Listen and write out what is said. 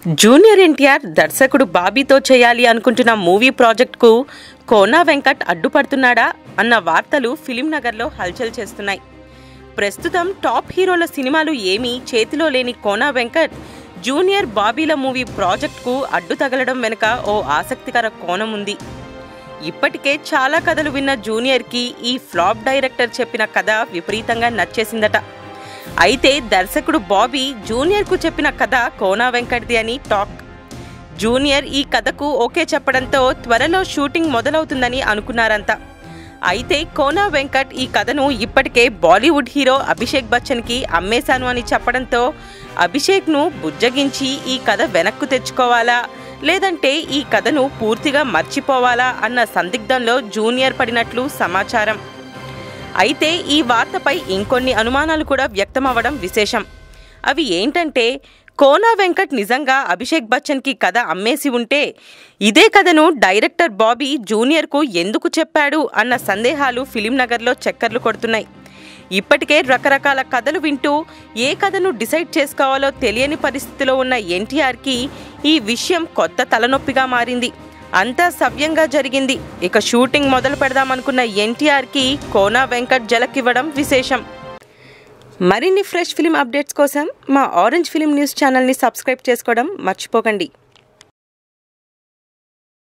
junior NTR దర్శకుడు బాబీతో చేయాలి అనుకుంటున్న మూవీ ప్రాజెక్ట్కు కోనా వెంకట్ అడ్డుపడుతున్నాడా అన్న వార్తలు ఫిలిం నగర్లో హల్చల్ చేస్తున్నాయి ప్రస్తుతం టాప్ హీరోల సినిమాలు ఏమీ చేతిలో లేని కోనా వెంకట్ జూనియర్ బాబీల మూవీ ప్రాజెక్ట్కు అడ్డు తగలడం వెనుక ఓ ఆసక్తికర కోణం ఉంది ఇప్పటికే చాలా కథలు విన్న జూనియర్కి ఈ ఫ్లాప్ డైరెక్టర్ చెప్పిన కథ విపరీతంగా నచ్చేసిందట అయితే దర్శకుడు బాబీ జూనియర్కు చెప్పిన కథ కోనా వెంకట్ది అని టాక్ జూనియర్ ఈ కథకు ఓకే చెప్పడంతో త్వరలో షూటింగ్ మొదలవుతుందని అనుకున్నారంతా అయితే కోనా వెంకట్ ఈ కథను ఇప్పటికే బాలీవుడ్ హీరో అభిషేక్ బచ్చన్కి అమ్మేశాను అని చెప్పడంతో అభిషేక్ను బుజ్జగించి ఈ కథ వెనక్కు తెచ్చుకోవాలా లేదంటే ఈ కథను పూర్తిగా మర్చిపోవాలా అన్న సందిగ్ధంలో జూనియర్ పడినట్లు సమాచారం అయితే ఈ వార్తపై ఇంకొన్ని అనుమానాలు కూడా వ్యక్తమవ్వడం విశేషం అవి ఏంటంటే కోనా వెంకట్ నిజంగా అభిషేక్ బచ్చన్కి కథ అమ్మేసి ఉంటే ఇదే కథను డైరెక్టర్ బాబీ జూనియర్కు ఎందుకు చెప్పాడు అన్న సందేహాలు ఫిలిం నగర్లో చక్కర్లు కొడుతున్నాయి ఇప్పటికే రకరకాల కథలు వింటూ ఏ కథను డిసైడ్ చేసుకోవాలో తెలియని పరిస్థితిలో ఉన్న ఎన్టీఆర్కి ఈ విషయం కొత్త తలనొప్పిగా మారింది అంతా సవ్యంగా జరిగింది ఇక షూటింగ్ మొదలు పెడదామనుకున్న ఎన్టీఆర్కి కోనా వెంకట్ జలకివ్వడం విశేషం మరిన్ని ఫ్రెష్ ఫిలిం అప్డేట్స్ కోసం మా ఆరెంజ్ ఫిలిం న్యూస్ ఛానల్ని సబ్స్క్రైబ్ చేసుకోవడం మర్చిపోకండి